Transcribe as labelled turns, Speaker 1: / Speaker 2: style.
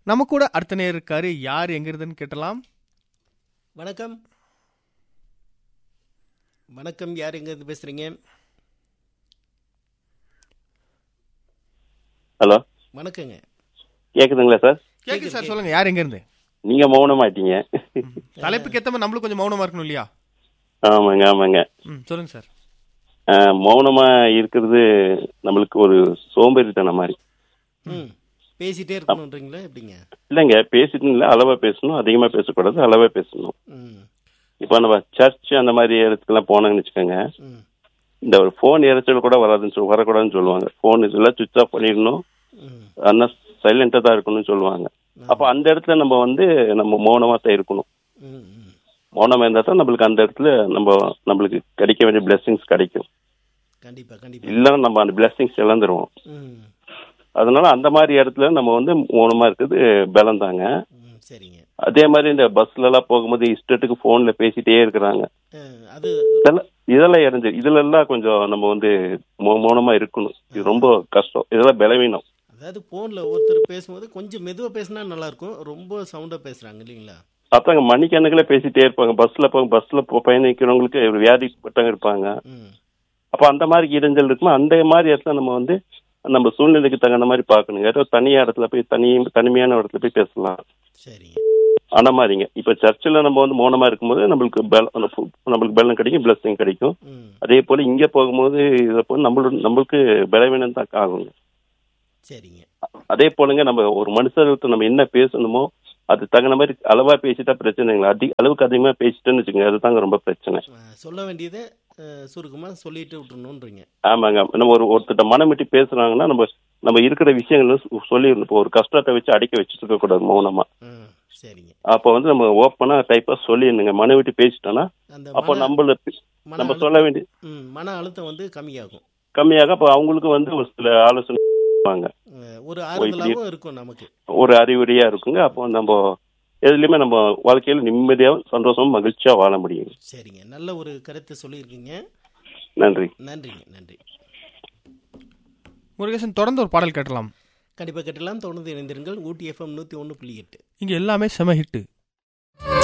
Speaker 1: நம்ம கூட அடுத்த நேர் இருக்காரு யார் எங்க இருந்துன்னு கேட்டலாம்
Speaker 2: வணக்கம் வணக்கம் யார் எங்கேருந்து பேசுகிறீங்க
Speaker 3: ஹலோ
Speaker 2: வணக்கங்க
Speaker 3: கேக்குதுங்களா சார்
Speaker 1: கேக்கு சார் சொல்லுங்க யார் எங்க இருந்து
Speaker 3: நீங்க மௌனமாயிட்டீங்க
Speaker 1: தலைப்புக்கு ஏத்த மாதிரி நம்மளும் கொஞ்சம் மௌனமா இருக்கணும் இல்லையா
Speaker 3: ஆமாங்க ஆமாங்க
Speaker 1: ம் சொல்லுங்க சார்
Speaker 3: ஆஹ், மௌனமா இருக்கிறது நம்மளுக்கு ஒரு சோம்பேறித்தனம் மாதிரி
Speaker 2: ம் பேசிட்டே இருக்கணுன்றீங்களா எப்படிங்க
Speaker 3: இல்லைங்க பேசிட்டுங்களா அளவா பேசணும் அதிகமா பேசக்கூடாது அளவா பேசணும்
Speaker 2: ம்
Speaker 3: இப்போ நம்ம சர்ச் அந்த மாதிரி இடத்துக்குலாம் போனாங்கன்னு வச்சுக்கோங்க
Speaker 2: ம்
Speaker 3: இந்த ஒரு ஃபோன் இறைச்சல் கூட வராதுன்னு சொல் வரக்கூடாதுன்னு சொல்லுவாங்க ஃபோன் இதெல்லாம் சுவிச் ஆஃப் பண்ணிடணும்
Speaker 2: ம்
Speaker 3: ஆனால் சைலண்டாக தான் இருக்கணும்னு சொல்லுவாங்க அப்போ அந்த இடத்துல நம்ம வந்து நம்ம மௌனமாக தான் இருக்கணும்
Speaker 2: ம் ம்
Speaker 3: மௌனமாக இருந்தால் தான் நம்மளுக்கு அந்த இடத்துல நம்ம நம்மளுக்கு கிடைக்க வேண்டிய பிளெஸிங்ஸ் கிடைக்கும்
Speaker 2: கண்டிப்பாக கண்டிப்பாக
Speaker 3: இல்லைன்னா நம்ம அந்த பிளெஸிங்ஸ் இழந்துருவோம்
Speaker 2: ம்
Speaker 3: அதனால அந்த மாதிரி இடத்துல நம்ம வந்து மௌனமா இருக்கிறது பலம் தாங்க
Speaker 2: ம் சரிங்க
Speaker 3: அதே மாதிரி இந்த பஸ்ல எல்லாம் போகும்போது இஷ்டத்துக்கு போன்ல பேசிட்டே இருக்கிறாங்க
Speaker 2: அஹ், அது
Speaker 3: இதெல்லாம் இதெல்லாம் இறஞ்சு இதுல எல்லாம் கொஞ்சம் நம்ம வந்து மௌ- மௌனமா இருக்கணும் இது ரொம்ப கஷ்டம் இதெல்லாம் பலவீனம்
Speaker 2: அதாவது ஃபோனில் ஒருத்தர் பேசும்போது கொஞ்சம் மெதுவாக பேசினா நல்லாயிருக்கும் ரொம்ப சவுண்டாக பேசுகிறாங்க இல்லைங்களா
Speaker 3: அதாங்க மணிக்கணக்கில் பேசிட்டே இருப்பாங்க பஸ்ல போக பஸ்ல போ- பயணிக்கிறவங்களுக்கு ஒரு வியாதிப்பட்டவங்க இருப்பாங்க
Speaker 2: ம்
Speaker 3: அப்ப அந்த மாதிரி இடைஞ்சல் இருக்குமா அந்த மாதிரி இடத்துல நம்ம வந்து நம்ம சூழ்நிலைக்கு தகுந்த மாதிரி பார்க்கணுங்க ஏதோ தனியா இடத்துல போய் தனி தனிமையான இடத்துல போய் பேசலாம்
Speaker 2: சரிங்க
Speaker 3: அந்த மாதிரிங்க இப்ப சர்ச்சில் நம்ம வந்து மௌனமா இருக்கும்போது நம்மளுக்கு பல அந்த ஃபு- நம்மளுக்கு பலம் கிடைக்கும் பிளஸிங் கிடைக்கும்
Speaker 2: ம்
Speaker 3: அதே போல இங்க போகும்போது இதை போல நம்மளோட நம்மளுக்கு பலவீனம் தான் ஆகுங்க
Speaker 2: சரிங்க
Speaker 3: அதே போலங்க நம்ம ஒரு மனுஷர்கிட்ட நம்ம என்ன பேசணுமோ அது தகுந்த மாதிரி அளவா பேசிட்டா பிரச்சனைங்களா அதிக அளவுக்கு அதிகமா பேசிட்டேன்னு வச்சுக்கோங்க அதுதாங்க ரொம்ப பிரச்சனை
Speaker 2: அஹ், சொல்ல வேண்டியதை சுருக்கமாக சொல்லிட்டு விட்டுறணுன்றீங்க
Speaker 3: ஆமாங்க நம்ம ஒரு ஒருத்தட்ட மனம் விட்டு பேசுறாங்கன்னா நம்ம நம்ம இருக்கிற விஷயங்களை சொ- சொல்லிடணும் இப்போ ஒரு கஷ்டத்தை வச்சு அடிக்க வச்சுட்டு இருக்க கூடாது மௌனமா
Speaker 2: ம் சரிங்க
Speaker 3: அப்போ வந்து நம்ம ஓப்பனா டைப்பா சொல்லிடணுங்க மனம் விட்டு பேசிட்டோம்னா
Speaker 2: அந்த
Speaker 3: அப்போ
Speaker 2: மன
Speaker 3: நம்மள
Speaker 2: மன
Speaker 3: நம்ம
Speaker 2: அழுத்தம்
Speaker 3: சொல்ல வேண்டிய
Speaker 2: ம் மன அழுத்தம் வந்து கம்மியாகும்
Speaker 3: கம்மியாக அப்போ அவங்களுக்கு வந்து ஒரு சில ஆலோசனை கொடுப்பாங்க.
Speaker 2: அஹ், ஒரு ஆறுதலாகவும் இருக்கும் நமக்கு
Speaker 3: ஒரு அறிகுறியா இருக்குங்க அப்போ நம்ம எதுலையுமே நம்ம வாழ்க்கையில நிம்மதியாகவும் சந்தோஷமும் மகிழ்ச்சியா வாழ முடியும்
Speaker 2: சரிங்க நல்ல ஒரு கருத்தை சொல்லியிருக்கீங்க
Speaker 3: நன்றி
Speaker 2: நன்றிங்க நன்றி
Speaker 1: முருகேசன் தொடர்ந்து ஒரு பாடல் கேட்டலாம்
Speaker 2: கண்டிப்பாக கேட்டலாம் தொடர்ந்து இணைந்திருங்கள் ஊட்டி எஃப்எம் நூற்றி ஒன்று புள்ளி எட்டு
Speaker 1: இங்க எல்லாமே செம ஹிட்டு